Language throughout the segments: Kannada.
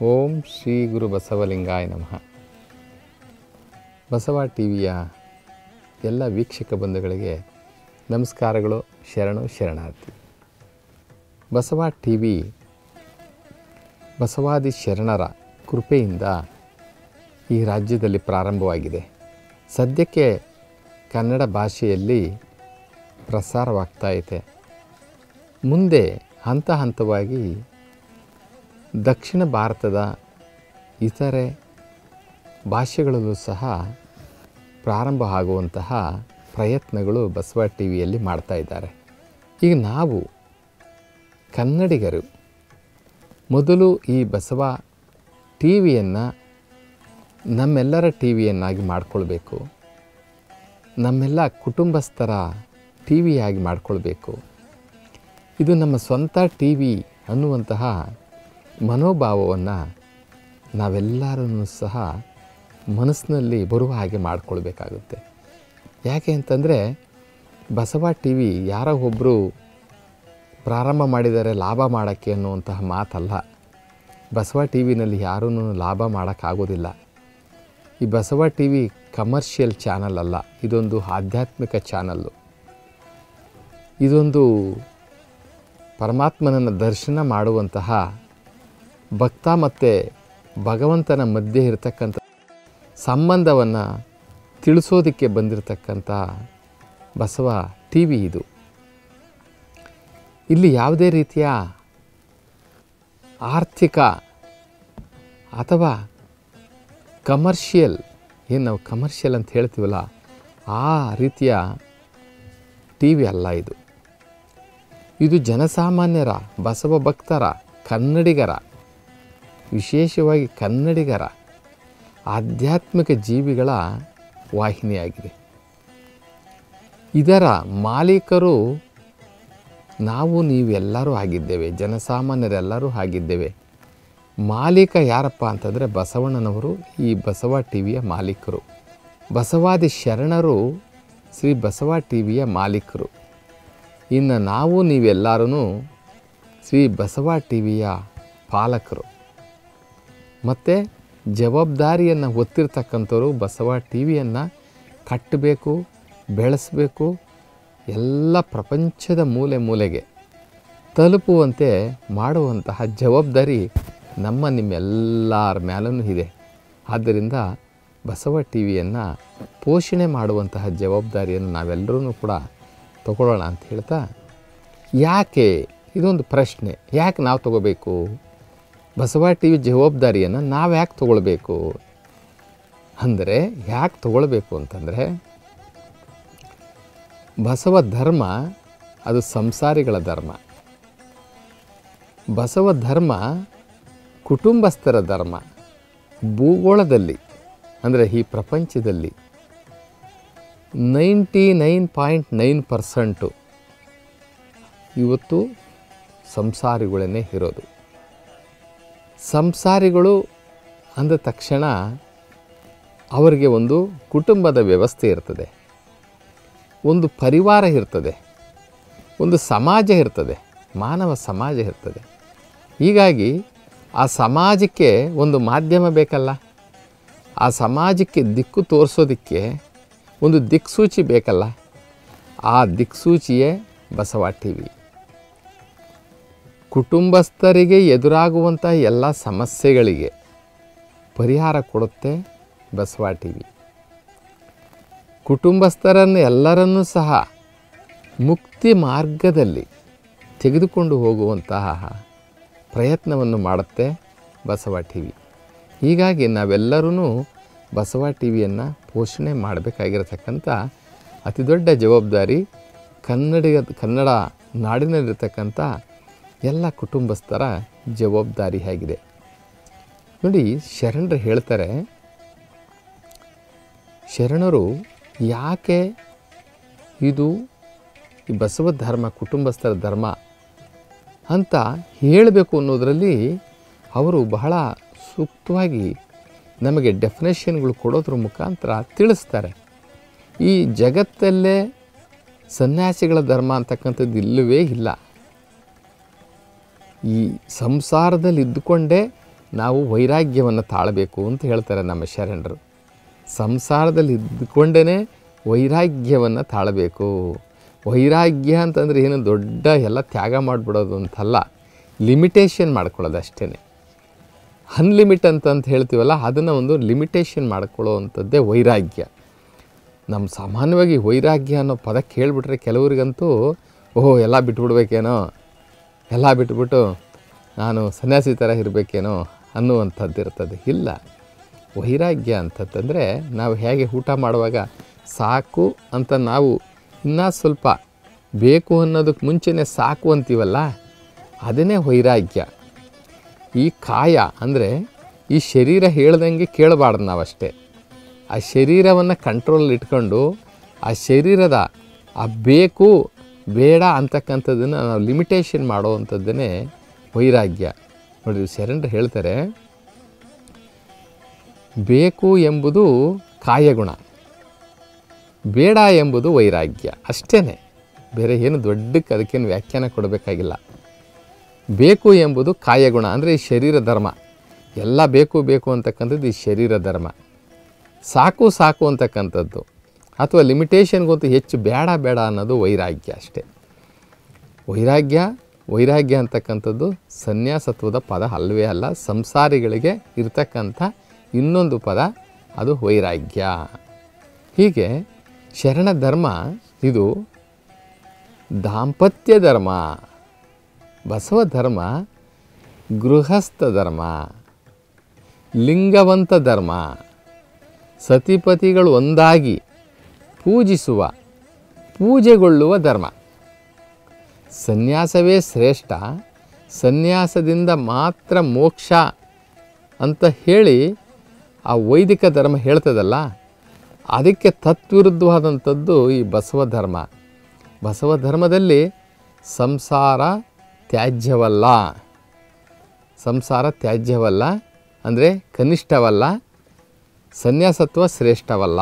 ಓಂ ಶ್ರೀ ಗುರು ಬಸವಲಿಂಗಾಯ ನಮಃ ಬಸವ ಟಿ ವಿಯ ಎಲ್ಲ ವೀಕ್ಷಕ ಬಂಧುಗಳಿಗೆ ನಮಸ್ಕಾರಗಳು ಶರಣು ಶರಣಾರ್ಥಿ ಬಸವ ಟಿ ವಿ ಬಸವಾದಿ ಶರಣರ ಕೃಪೆಯಿಂದ ಈ ರಾಜ್ಯದಲ್ಲಿ ಪ್ರಾರಂಭವಾಗಿದೆ ಸದ್ಯಕ್ಕೆ ಕನ್ನಡ ಭಾಷೆಯಲ್ಲಿ ಪ್ರಸಾರವಾಗ್ತಾ ಇದೆ ಮುಂದೆ ಹಂತ ಹಂತವಾಗಿ ದಕ್ಷಿಣ ಭಾರತದ ಇತರೆ ಭಾಷೆಗಳಲ್ಲೂ ಸಹ ಪ್ರಾರಂಭ ಆಗುವಂತಹ ಪ್ರಯತ್ನಗಳು ಬಸವ ಟಿ ವಿಯಲ್ಲಿ ಮಾಡ್ತಾ ಇದ್ದಾರೆ ಈಗ ನಾವು ಕನ್ನಡಿಗರು ಮೊದಲು ಈ ಬಸವ ಟಿ ವಿಯನ್ನು ನಮ್ಮೆಲ್ಲರ ಟಿ ವಿಯನ್ನಾಗಿ ಮಾಡಿಕೊಳ್ಬೇಕು ನಮ್ಮೆಲ್ಲ ಕುಟುಂಬಸ್ಥರ ಟಿ ವಿಯಾಗಿ ಮಾಡಿಕೊಳ್ಬೇಕು ಇದು ನಮ್ಮ ಸ್ವಂತ ಟಿ ವಿ ಅನ್ನುವಂತಹ ಮನೋಭಾವವನ್ನು ನಾವೆಲ್ಲರೂ ಸಹ ಮನಸ್ಸಿನಲ್ಲಿ ಬರುವ ಹಾಗೆ ಮಾಡಿಕೊಳ್ಬೇಕಾಗುತ್ತೆ ಯಾಕೆ ಅಂತಂದರೆ ಬಸವ ಟಿ ವಿ ಯಾರೋ ಒಬ್ಬರು ಪ್ರಾರಂಭ ಮಾಡಿದರೆ ಲಾಭ ಮಾಡೋಕ್ಕೆ ಅನ್ನುವಂತಹ ಮಾತಲ್ಲ ಬಸವ ಟಿ ವಿನಲ್ಲಿ ಯಾರೂ ಲಾಭ ಮಾಡೋಕ್ಕಾಗೋದಿಲ್ಲ ಈ Basava T V commercial channel ಅಲ್ಲ ಇದೊಂದು ಆಧ್ಯಾತ್ಮಿಕ ಚಾನಲ್ಲು ಇದೊಂದು ಪರಮಾತ್ಮನನ್ನು ದರ್ಶನ ಮಾಡುವಂತಹ ಭಕ್ತ ಮತ್ತು ಭಗವಂತನ ಮಧ್ಯೆ ಇರತಕ್ಕಂಥ ಸಂಬಂಧವನ್ನು ತಿಳಿಸೋದಕ್ಕೆ ಬಂದಿರತಕ್ಕಂಥ ಬಸವ ಟಿ ವಿ ಇದು ಇಲ್ಲಿ ಯಾವುದೇ ರೀತಿಯ ಆರ್ಥಿಕ ಅಥವಾ ಕಮರ್ಷಿಯಲ್ ಏನು ನಾವು ಕಮರ್ಷಿಯಲ್ ಅಂತ ಹೇಳ್ತೀವಲ್ಲ ಆ ರೀತಿಯ ಟಿ ವಿ ಅಲ್ಲ ಇದು ಇದು ಜನಸಾಮಾನ್ಯರ ಬಸವ ಭಕ್ತರ ಕನ್ನಡಿಗರ ವಿಶೇಷವಾಗಿ ಕನ್ನಡಿಗರ ಆಧ್ಯಾತ್ಮಿಕ ಜೀವಿಗಳ ವಾಹಿನಿಯಾಗಿದೆ ಇದರ ಮಾಲೀಕರು ನಾವು ನೀವೆಲ್ಲರೂ ಆಗಿದ್ದೇವೆ ಜನಸಾಮಾನ್ಯರೆಲ್ಲರೂ ಆಗಿದ್ದೇವೆ ಮಾಲೀಕ ಯಾರಪ್ಪ ಅಂತಂದರೆ ಬಸವಣ್ಣನವರು ಈ ಬಸವ ಟಿ ವಿಯ ಮಾಲೀಕರು ಬಸವಾದಿ ಶರಣರು ಶ್ರೀ ಬಸವ ಟಿ ವಿಯ ಮಾಲೀಕರು ಇನ್ನು ನಾವು ನೀವೆಲ್ಲರೂ ಶ್ರೀ ಬಸವ ಟಿ ವಿಯ ಪಾಲಕರು ಮತ್ತು ಜವಾಬ್ದಾರಿಯನ್ನು ಹೊತ್ತಿರ್ತಕ್ಕಂಥವ್ರು ಬಸವ ಟಿ ವಿಯನ್ನು ಕಟ್ಟಬೇಕು ಬೆಳೆಸಬೇಕು ಎಲ್ಲ ಪ್ರಪಂಚದ ಮೂಲೆ ಮೂಲೆಗೆ ತಲುಪುವಂತೆ ಮಾಡುವಂತಹ ಜವಾಬ್ದಾರಿ ನಮ್ಮ ನಿಮ್ಮೆಲ್ಲರ ಮೇಲೂ ಇದೆ ಆದ್ದರಿಂದ ಬಸವ ಟಿ ವಿಯನ್ನು ಪೋಷಣೆ ಮಾಡುವಂತಹ ಜವಾಬ್ದಾರಿಯನ್ನು ನಾವೆಲ್ಲರೂ ಕೂಡ ತಗೊಳ್ಳೋಣ ಅಂತ ಹೇಳ್ತಾ ಯಾಕೆ ಇದೊಂದು ಪ್ರಶ್ನೆ ಯಾಕೆ ನಾವು ತಗೋಬೇಕು ಬಸವ ಟಿ ವಿ ಜವಾಬ್ದಾರಿಯನ್ನು ನಾವು ಯಾಕೆ ತಗೊಳ್ಬೇಕು ಅಂದರೆ ಯಾಕೆ ತಗೊಳ್ಬೇಕು ಅಂತಂದರೆ ಬಸವ ಧರ್ಮ ಅದು ಸಂಸಾರಿಗಳ ಧರ್ಮ ಬಸವ ಧರ್ಮ ಕುಟುಂಬಸ್ಥರ ಧರ್ಮ ಭೂಗೋಳದಲ್ಲಿ ಅಂದರೆ ಈ ಪ್ರಪಂಚದಲ್ಲಿ ninety nine point nine percent ಇವತ್ತು ಸಂಸಾರಿಗಳನ್ನೇ ಇರೋದು ಸಂಸಾರಿಗಳು ಅಂದ ತಕ್ಷಣ ಅವರಿಗೆ ಒಂದು ಕುಟುಂಬದ ವ್ಯವಸ್ಥೆ ಇರ್ತದೆ ಒಂದು ಪರಿವಾರ ಇರ್ತದೆ ಒಂದು ಸಮಾಜ ಇರ್ತದೆ ಮಾನವ ಸಮಾಜ ಇರ್ತದೆ ಹೀಗಾಗಿ ಆ ಸಮಾಜಕ್ಕೆ ಒಂದು ಮಾಧ್ಯಮ ಬೇಕಲ್ಲ ಆ ಸಮಾಜಕ್ಕೆ ದಿಕ್ಕು ತೋರಿಸೋದಕ್ಕೆ ಒಂದು ದಿಕ್ಸೂಚಿ ಬೇಕಲ್ಲ ಆ ದಿಕ್ಸೂಚಿಯೇ ಬಸವ ಟಿ ವಿ ಕುಟುಂಬಸ್ಥರಿಗೆ ಎದುರಾಗುವಂಥ ಎಲ್ಲ ಸಮಸ್ಯೆಗಳಿಗೆ ಪರಿಹಾರ ಕೊಡುತ್ತೆ ಬಸವ ಟಿ ವಿ ಕುಟುಂಬಸ್ಥರನ್ನು ಎಲ್ಲರನ್ನೂ ಸಹ ಮುಕ್ತಿ ಮಾರ್ಗದಲ್ಲಿ ತೆಗೆದುಕೊಂಡು ಹೋಗುವಂತಹ ಪ್ರಯತ್ನವನ್ನು ಮಾಡುತ್ತೆ ಬಸವ ಟಿ ವಿ ಹೀಗಾಗಿ ನಾವೆಲ್ಲರೂ ಬಸವ ಟಿ ವಿಯನ್ನು ಪೋಷಣೆ ಮಾಡಬೇಕಾಗಿರತಕ್ಕಂಥ ಅತಿ ದೊಡ್ಡ ಜವಾಬ್ದಾರಿ ಕನ್ನಡಿಗ ಕನ್ನಡ ನಾಡಿನಲ್ಲಿರ್ತಕ್ಕಂಥ ಎಲ್ಲ ಕುಟುಂಬಸ್ಥರ ಜವಾಬ್ದಾರಿಯಾಗಿದೆ ನೋಡಿ ಶರಣರು ಹೇಳ್ತಾರೆ ಶರಣರು ಯಾಕೆ ಇದು ಈ ಬಸವ ಧರ್ಮ ಕುಟುಂಬಸ್ಥರ ಧರ್ಮ ಅಂತ ಹೇಳಬೇಕು ಅನ್ನೋದರಲ್ಲಿ ಅವರು ಬಹಳ ಸೂಕ್ತವಾಗಿ ನಮಗೆ ಡೆಫಿನೇಷನ್ಗಳು ಕೊಡೋದ್ರ ಮುಖಾಂತರ ತಿಳಿಸ್ತಾರೆ ಈ ಜಗತ್ತಲ್ಲೇ ಸನ್ಯಾಸಿಗಳ ಧರ್ಮ ಅಂತಕ್ಕಂಥದ್ದು ಇಲ್ಲವೇ ಇಲ್ಲ ಈ ಸಂಸಾರದಲ್ಲಿ ಇದ್ದುಕೊಂಡೇ ನಾವು ವೈರಾಗ್ಯವನ್ನು ತಾಳಬೇಕು ಅಂತ ಹೇಳ್ತಾರೆ ನಮ್ಮ ಶರಣರು ಸಂಸಾರದಲ್ಲಿ ಇದ್ದುಕೊಂಡೇ ವೈರಾಗ್ಯವನ್ನು ತಾಳಬೇಕು ವೈರಾಗ್ಯ ಅಂತಂದರೆ ಏನು ದೊಡ್ಡ ಎಲ್ಲ ತ್ಯಾಗ ಮಾಡಿಬಿಡೋದು ಅಂತಲ್ಲ ಲಿಮಿಟೇಷನ್ ಮಾಡ್ಕೊಳ್ಳೋದು ಅಷ್ಟೇ ಅನ್ಲಿಮಿಟ್ ಅಂತಂತ ಹೇಳ್ತೀವಲ್ಲ ಅದನ್ನು ಒಂದು ಲಿಮಿಟೇಷನ್ ಮಾಡ್ಕೊಳ್ಳೋ ಅಂಥದ್ದೇ ವೈರಾಗ್ಯ ನಮ್ಮ ಸಾಮಾನ್ಯವಾಗಿ ವೈರಾಗ್ಯ ಅನ್ನೋ ಪದ ಕೇಳಿಬಿಟ್ರೆ ಕೆಲವರಿಗಂತೂ ಓಹೋ ಎಲ್ಲ ಬಿಟ್ಬಿಡ್ಬೇಕೇನೋ ಎಲ್ಲ ಬಿಟ್ಬಿಟ್ಟು ನಾನು ಸನ್ಯಾಸಿ ಥರ ಇರಬೇಕೇನೋ ಅನ್ನುವಂಥದ್ದು ಇರ್ತದೆ ಇಲ್ಲ ವೈರಾಗ್ಯ ಅಂತಂತಂದರೆ ನಾವು ಹೇಗೆ ಊಟ ಮಾಡುವಾಗ ಸಾಕು ಅಂತ ನಾವು ಇನ್ನೂ ಸ್ವಲ್ಪ ಬೇಕು ಅನ್ನೋದಕ್ಕೆ ಮುಂಚೆನೇ ಸಾಕು ಅಂತೀವಲ್ಲ ಅದನ್ನೇ ವೈರಾಗ್ಯ ಈ ಕಾಯ ಅಂದರೆ ಈ ಶರೀರ ಹೇಳ್ದಂಗೆ ಕೇಳಬಾರ್ದು ನಾವಷ್ಟೇ ಆ ಶರೀರವನ್ನು ಕಂಟ್ರೋಲ್ ಇಟ್ಕೊಂಡು ಆ ಶರೀರದ ಆ ಬೇಕು ಬೇಡ ಅಂತಕ್ಕಂಥದ್ದನ್ನು ನಾವು ಲಿಮಿಟೇಷನ್ ಮಾಡೋವಂಥದ್ದನ್ನೇ ವೈರಾಗ್ಯ ನೋಡಿ ಶರಣರು ಹೇಳ್ತಾರೆ ಬೇಕು ಎಂಬುದು ಕಾಯಗುಣ ಬೇಡ ಎಂಬುದು ವೈರಾಗ್ಯ ಅಷ್ಟೇ ಬೇರೆ ಏನು ದೊಡ್ಡಕ್ಕೆ ಅದಕ್ಕೇನು ವ್ಯಾಖ್ಯಾನ ಕೊಡಬೇಕಾಗಿಲ್ಲ ಬೇಕು ಎಂಬುದು ಕಾಯಗುಣ ಅಂದರೆ ಈ ಶರೀರ ಧರ್ಮ ಎಲ್ಲ ಬೇಕು ಬೇಕು ಅಂತಕ್ಕಂಥದ್ದು ಈ ಶರೀರ ಧರ್ಮ ಸಾಕು ಸಾಕು ಅಂತಕ್ಕಂಥದ್ದು ಅಥವಾ ಲಿಮಿಟೇಷನ್ಗೊಂತು ಹೆಚ್ಚು ಬೇಡ ಬೇಡ ಅನ್ನೋದು ವೈರಾಗ್ಯ ಅಷ್ಟೇ ವೈರಾಗ್ಯ ವೈರಾಗ್ಯ ಅಂತಕ್ಕಂಥದ್ದು ಸನ್ಯಾಸತ್ವದ ಪದ ಅಲ್ಲವೇ ಅಲ್ಲ ಸಂಸಾರಿಗಳಿಗೆ ಇರ್ತಕ್ಕಂಥ ಇನ್ನೊಂದು ಪದ ಅದು ವೈರಾಗ್ಯ ಹೀಗೆ ಶರಣ ಧರ್ಮ ಇದು ದಾಂಪತ್ಯ ಧರ್ಮ ಬಸವ ಧರ್ಮ ಗೃಹಸ್ಥ ಧರ್ಮ ಲಿಂಗವಂತ ಧರ್ಮ ಸತಿಪತಿಗಳು ಒಂದಾಗಿ ಪೂಜಿಸುವ ಪೂಜೆಗೊಳ್ಳುವ ಧರ್ಮ ಸನ್ಯಾಸವೇ ಶ್ರೇಷ್ಠ ಸನ್ಯಾಸದಿಂದ ಮಾತ್ರ ಮೋಕ್ಷ ಅಂತ ಹೇಳಿ ಆ ವೈದಿಕ ಧರ್ಮ ಹೇಳ್ತದಲ್ಲ ಅದಕ್ಕೆ ತತ್ವಿರುದ್ಧವಾದಂಥದ್ದು ಈ ಬಸವ ಧರ್ಮ ಬಸವ ಧರ್ಮದಲ್ಲಿ ಸಂಸಾರ ತ್ಯಾಜ್ಯವಲ್ಲ ಸಂಸಾರ ತ್ಯಾಜ್ಯವಲ್ಲ ಅಂದರೆ ಕನಿಷ್ಠವಲ್ಲ ಸನ್ಯಾಸತ್ವ ಶ್ರೇಷ್ಠವಲ್ಲ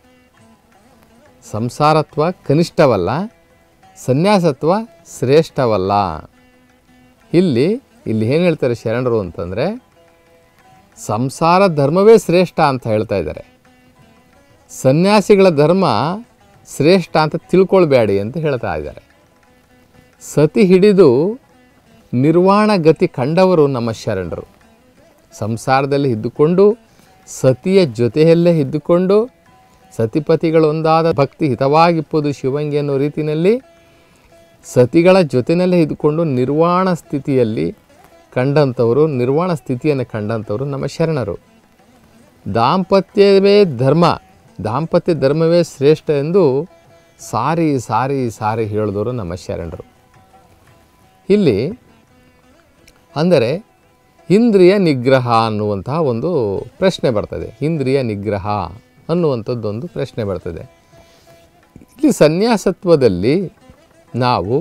ಸಂಸಾರತ್ವ ಕನಿಷ್ಠವಲ್ಲ ಸನ್ಯಾಸತ್ವ ಶ್ರೇಷ್ಠವಲ್ಲ ಇಲ್ಲಿ ಇಲ್ಲಿ ಏನು ಹೇಳ್ತಾರೆ ಶರಣರು ಅಂತಂದರೆ ಸಂಸಾರ ಧರ್ಮವೇ ಶ್ರೇಷ್ಠ ಅಂತ ಹೇಳ್ತಾ ಇದ್ದಾರೆ ಸನ್ಯಾಸಿಗಳ ಧರ್ಮ ಶ್ರೇಷ್ಠ ಅಂತ ತಿಳ್ಕೊಳ್ಬೇಡಿ ಅಂತ ಹೇಳ್ತಾ ಇದ್ದಾರೆ ಸತಿ ಹಿಡಿದು ನಿರ್ವಾಣ ಗತಿ ಕಂಡವರು ನಮ್ಮ ಶರಣರು ಸಂಸಾರದಲ್ಲಿ ಇದ್ದುಕೊಂಡು ಸತಿಯ ಜೊತೆಯಲ್ಲೇ ಇದ್ದುಕೊಂಡು ಸತಿಪತಿಗಳೊಂದಾದ ಭಕ್ತಿ ಹಿತವಾಗಿಪ್ಪುದು ಶಿವಂಗಿ ಅನ್ನೋ ರೀತಿಯಲ್ಲಿ ಸತಿಗಳ ಜೊತೆಯಲ್ಲೇ ಇದ್ದುಕೊಂಡು ನಿರ್ವಾಣ ಸ್ಥಿತಿಯಲ್ಲಿ ಕಂಡಂಥವರು ನಿರ್ವಾಣ ಸ್ಥಿತಿಯನ್ನು ಕಂಡಂಥವರು ನಮ್ಮ ಶರಣರು ದಾಂಪತ್ಯವೇ ಧರ್ಮ ದಾಂಪತ್ಯ ಧರ್ಮವೇ ಶ್ರೇಷ್ಠ ಎಂದು ಸಾರಿ ಸಾರಿ ಸಾರಿ ಹೇಳಿದವರು ನಮ್ಮ ಶರಣರು ಇಲ್ಲಿ ಅಂದರೆ ಇಂದ್ರಿಯ ನಿಗ್ರಹ ಅನ್ನುವಂತಹ ಒಂದು ಪ್ರಶ್ನೆ ಬರ್ತದೆ ಇಂದ್ರಿಯ ನಿಗ್ರಹ ಅನ್ನುವಂಥದ್ದೊಂದು ಪ್ರಶ್ನೆ ಬರ್ತದೆ ಇಲ್ಲಿ ಸನ್ಯಾಸತ್ವದಲ್ಲಿ ನಾವು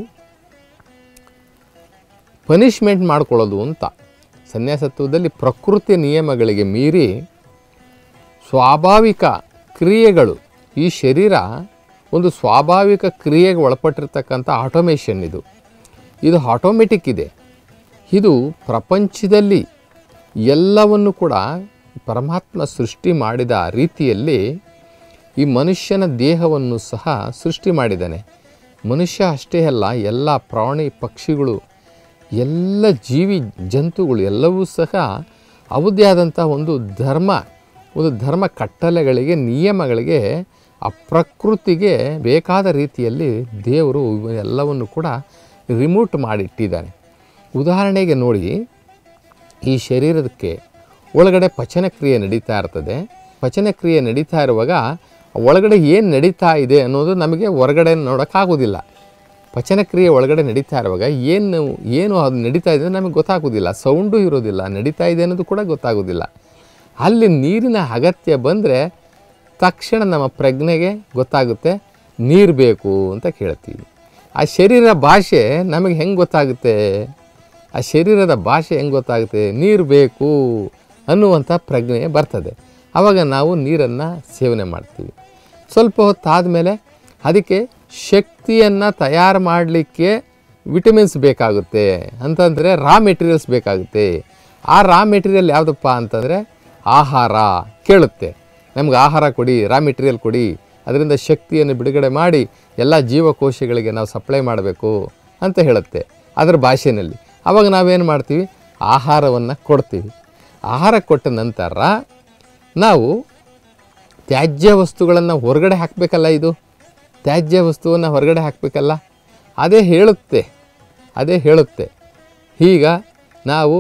ಪನಿಷ್ಮೆಂಟ್ ಮಾಡ್ಕೊಳ್ಳೋದು ಅಂತ ಸನ್ಯಾಸತ್ವದಲ್ಲಿ ಪ್ರಕೃತಿ ನಿಯಮಗಳಿಗೆ ಮೀರಿ ಸ್ವಾಭಾವಿಕ ಕ್ರಿಯೆಗಳು ಈ ಶರೀರ ಒಂದು ಸ್ವಾಭಾವಿಕ ಕ್ರಿಯೆಗೆ ಒಳಪಟ್ಟಿರ್ತಕ್ಕಂಥ ಆಟೋಮೇಷನ್ ಇದು ಇದು ಆಟೋಮೆಟಿಕ್ ಇದೆ ಇದು ಪ್ರಪಂಚದಲ್ಲಿ ಎಲ್ಲವನ್ನು ಕೂಡ ಪರಮಾತ್ಮ ಸೃಷ್ಟಿ ಮಾಡಿದ ರೀತಿಯಲ್ಲಿ ಈ ಮನುಷ್ಯನ ದೇಹವನ್ನು ಸಹ ಸೃಷ್ಟಿ ಮಾಡಿದ್ದಾನೆ ಮನುಷ್ಯ ಅಷ್ಟೇ ಅಲ್ಲ ಎಲ್ಲ ಪ್ರಾಣಿ ಪಕ್ಷಿಗಳು ಎಲ್ಲ ಜೀವಿ ಜಂತುಗಳು ಎಲ್ಲವೂ ಸಹ ಅವದ್ದೇ ಆದಂಥ ಒಂದು ಧರ್ಮ ಒಂದು ಧರ್ಮ ಕಟ್ಟಲೆಗಳಿಗೆ ನಿಯಮಗಳಿಗೆ ಆ ಪ್ರಕೃತಿಗೆ ಬೇಕಾದ ರೀತಿಯಲ್ಲಿ ದೇವರು ಎಲ್ಲವನ್ನು ಕೂಡ ರಿಮೋಟ್ ಮಾಡಿಟ್ಟಿದ್ದಾನೆ ಉದಾಹರಣೆಗೆ ನೋಡಿ ಈ ಶರೀರಕ್ಕೆ ಒಳಗಡೆ ಪಚನಕ್ರಿಯೆ ನಡೀತಾ ಇರ್ತದೆ ಪಚನಕ್ರಿಯೆ ನಡೀತಾ ಇರುವಾಗ ಒಳಗಡೆ ಏನು ನಡೀತಾ ಇದೆ ಅನ್ನೋದು ನಮಗೆ ಹೊರಗಡೆ ನೋಡೋಕ್ಕಾಗೋದಿಲ್ಲ ಪಚನಕ್ರಿಯೆ ಒಳಗಡೆ ನಡೀತಾ ಇರುವಾಗ ಏನು ಏನು ಅದು ನಡೀತಾ ಇದೆ ನಮಗೆ ಗೊತ್ತಾಗೋದಿಲ್ಲ ಸೌಂಡು ಇರೋದಿಲ್ಲ ನಡೀತಾ ಇದೆ ಅನ್ನೋದು ಕೂಡ ಗೊತ್ತಾಗೋದಿಲ್ಲ ಅಲ್ಲಿ ನೀರಿನ ಅಗತ್ಯ ಬಂದರೆ ತಕ್ಷಣ ನಮ್ಮ ಪ್ರಜ್ಞೆಗೆ ಗೊತ್ತಾಗುತ್ತೆ ನೀರು ಬೇಕು ಅಂತ ಕೇಳ್ತೀವಿ ಆ ಶರೀರ ಭಾಷೆ ನಮಗೆ ಹೆಂಗೆ ಗೊತ್ತಾಗುತ್ತೆ ಆ ಶರೀರದ ಭಾಷೆ ಹೆಂಗೆ ಗೊತ್ತಾಗುತ್ತೆ ನೀರು ಬೇಕು ಅನ್ನುವಂಥ ಪ್ರಜ್ಞೆ ಬರ್ತದೆ ಆವಾಗ ನಾವು ನೀರನ್ನು ಸೇವನೆ ಮಾಡ್ತೀವಿ ಸ್ವಲ್ಪ ಹೊತ್ತಾದಮೇಲೆ ಅದಕ್ಕೆ ಶಕ್ತಿಯನ್ನು ತಯಾರು ಮಾಡಲಿಕ್ಕೆ ವಿಟಮಿನ್ಸ್ ಬೇಕಾಗುತ್ತೆ ಅಂತಂದರೆ ರಾ ಮೆಟೀರಿಯಲ್ಸ್ ಬೇಕಾಗುತ್ತೆ ಆ ರಾ ಮೆಟೀರಿಯಲ್ ಯಾವುದಪ್ಪ ಅಂತಂದರೆ ಆಹಾರ ಕೇಳುತ್ತೆ ನಮ್ಗೆ ಆಹಾರ ಕೊಡಿ ರಾ ಮೆಟೀರಿಯಲ್ ಕೊಡಿ ಅದರಿಂದ ಶಕ್ತಿಯನ್ನು ಬಿಡುಗಡೆ ಮಾಡಿ ಎಲ್ಲ ಜೀವಕೋಶಗಳಿಗೆ ನಾವು ಸಪ್ಲೈ ಮಾಡಬೇಕು ಅಂತ ಹೇಳುತ್ತೆ ಅದರ ಭಾಷೆಯಲ್ಲಿ ಆವಾಗ ನಾವೇನು ಮಾಡ್ತೀವಿ ಆಹಾರವನ್ನು ಕೊಡ್ತೀವಿ ಆಹಾರ ಕೊಟ್ಟ ನಂತರ ನಾವು ತ್ಯಾಜ್ಯ ವಸ್ತುಗಳನ್ನು ಹೊರಗಡೆ ಹಾಕಬೇಕಲ್ಲ ಇದು ತ್ಯಾಜ್ಯ ವಸ್ತುವನ್ನು ಹೊರಗಡೆ ಹಾಕಬೇಕಲ್ಲ ಅದೇ ಹೇಳುತ್ತೆ ಅದೇ ಹೇಳುತ್ತೆ ಈಗ ನಾವು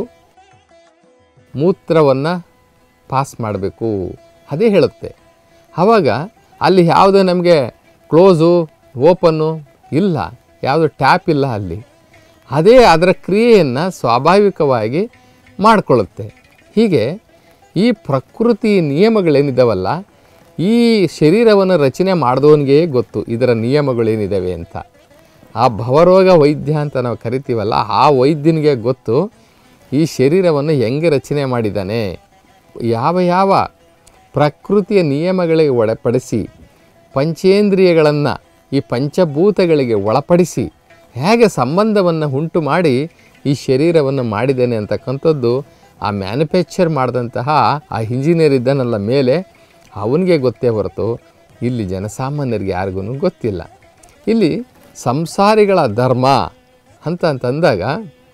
ಮೂತ್ರವನ್ನು ಪಾಸ್ ಮಾಡಬೇಕು ಅದೇ ಹೇಳುತ್ತೆ ಆವಾಗ ಅಲ್ಲಿ ಯಾವುದು ನಮಗೆ ಕ್ಲೋಸು ಓಪನ್ನು ಇಲ್ಲ ಯಾವುದು ಟ್ಯಾಪ್ ಇಲ್ಲ ಅಲ್ಲಿ ಅದೇ ಅದರ ಕ್ರಿಯೆಯನ್ನು ಸ್ವಾಭಾವಿಕವಾಗಿ ಮಾಡಿಕೊಳ್ಳುತ್ತೆ ಹೀಗೆ ಈ ಪ್ರಕೃತಿ ನಿಯಮಗಳೇನಿದ್ದಾವಲ್ಲ ಈ ಶರೀರವನ್ನು ರಚನೆ ಮಾಡಿದವನಿಗೆ ಗೊತ್ತು ಇದರ ನಿಯಮಗಳೇನಿದ್ದಾವೆ ಅಂತ ಆ ಭವರೋಗ ವೈದ್ಯ ಅಂತ ನಾವು ಕರಿತೀವಲ್ಲ ಆ ವೈದ್ಯನಿಗೆ ಗೊತ್ತು ಈ ಶರೀರವನ್ನು ಹೆಂಗೆ ರಚನೆ ಮಾಡಿದ್ದಾನೆ ಯಾವ ಯಾವ ಪ್ರಕೃತಿಯ ನಿಯಮಗಳಿಗೆ ಒಳಪಡಿಸಿ ಪಂಚೇಂದ್ರಿಯಗಳನ್ನು ಈ ಪಂಚಭೂತಗಳಿಗೆ ಒಳಪಡಿಸಿ ಹೇಗೆ ಸಂಬಂಧವನ್ನು ಉಂಟು ಮಾಡಿ ಈ ಶರೀರವನ್ನು ಮಾಡಿದ್ದೇನೆ ಅಂತಕ್ಕಂಥದ್ದು ಆ ಮ್ಯಾನುಫ್ಯಾಕ್ಚರ್ ಮಾಡಿದಂತಹ ಆ ಇಂಜಿನಿಯರ್ ಇದ್ದಾನಲ್ಲ ಮೇಲೆ ಅವನಿಗೆ ಗೊತ್ತೇ ಹೊರತು ಇಲ್ಲಿ ಜನಸಾಮಾನ್ಯರಿಗೆ ಯಾರಿಗೂ ಗೊತ್ತಿಲ್ಲ ಇಲ್ಲಿ ಸಂಸಾರಿಗಳ ಧರ್ಮ ಅಂತ ಅಂತಂದಾಗ